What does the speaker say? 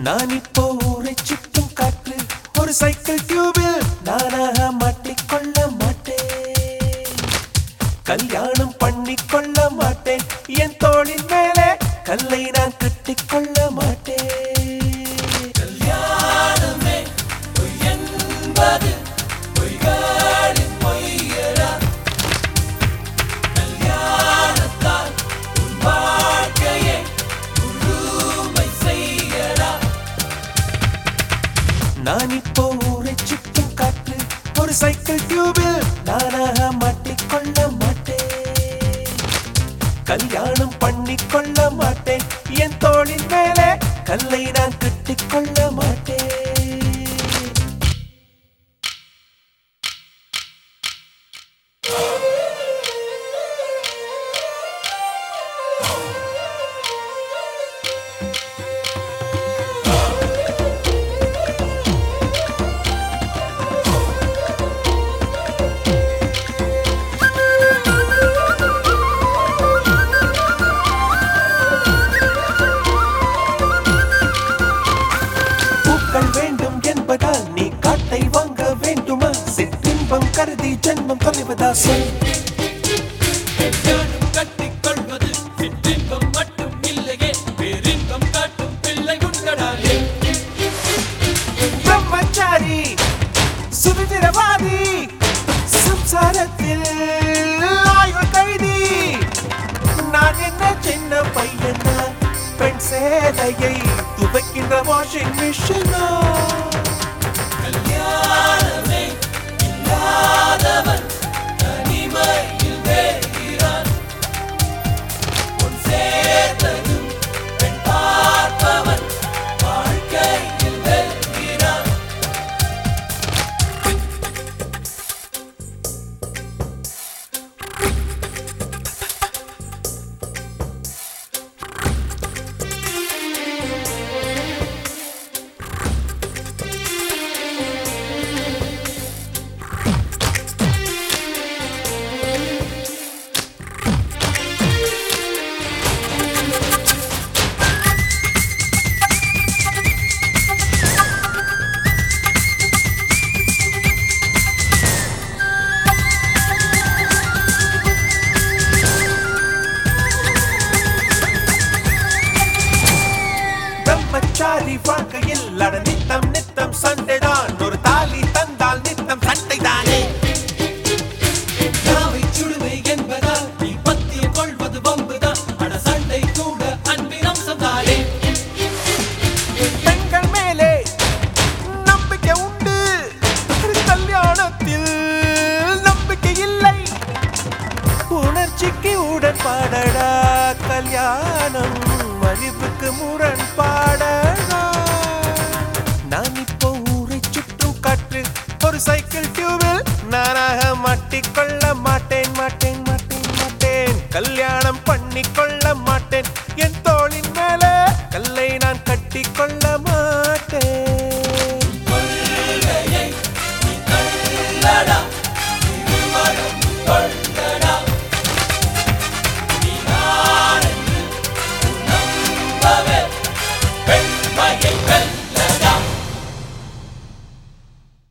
நான் இப்போ ஊரை சுற்றும் காற்று ஒரு சைக்கிள் டியூபில் நானாக மாட்டிக்கொள்ள மாட்டேன் கல்யாணம் பண்ணிக்கொள்ள மாட்டேன் என் தோளின் மேலே கல்லை நான் கட்டிக்கொள்ள மாட்டேன் கல்யாணமே பொய் என்பது பொய்களின் பொய்யரா கல்யாணத்தால் உன் வாழ்க்கையை முழுமை செய்யடா நான் இப்போ ஊரை சுற்றும் காற்று ஒரு சைக்கிள் டியூபில் நானாக மாட்டிக்கொள்ள மாட்டேன் கல்யாணம் பண்ணிக்கொள்ள மாட்டேன் என் தோளின் மேலே கல்லை நான் கட்டிக்கொள்ள மாட்டேன் பூக்கள் வேண்டும் என்பதால் நீ காட்டை வாங்க வேண்டுமா சிற்றின்பம் கருதி ஜென்மம் தொலைவதா சொல் கல்யாணம் கட்டிக்கொள்வது சிற்றின்பம் மட்டும் இல்லையே பேரின்பம் காட்டும் பிள்ளை உண்டடாலே பிரம்மச்சாரி சுதந்திரவாதி சம்சாரத்தில் ஆயுள் கைதி நான் என்ன சின்ன பையனா பெண் சேலையை துவைக்கின்ற வாஷிங் மிஷினா கல்யாணமே இல்லாதவன் தனிமையில் வேகிறான் உன் சேர்த்ததும் பெண் பார்ப்பவன் வாழ்க்கையில் வெல்கிறான் பிரம்மச்சாரி வாழ்க்கையில் அட நித்தம் நித்தம் சண்டைதான் ஒரு தாலி தந்தால் நித்தம் சண்டைதானே யாவை சுடுமை என்பதால் நீ பத்தியம் கொள்வது வம்புதான் அட சண்டை கூட அன்பின் அம்சம்தானே பெண்கள் மேலே நம்பிக்கை உண்டு கல்யாணத்தில் நம்பிக்கை இல்லை உணர்ச்சிக்கு உடன்பாடடா கல்யாணம் மதிப்புக்கு முரண்பாடடா நான் இப்போ ஊரை சுற்றும் காற்று ஒரு சைக்கிள் டியூபில் நானாக மாட்டிக்கொள்ள மாட்டேன் மாட்டேன் மாட்டேன் மாட்டேன் கல்யாணம் பண்ணிக்கொள்ள மாட்டேன் என் தோளின் மேல கல்லை நான் கட்டிக்கொள்ள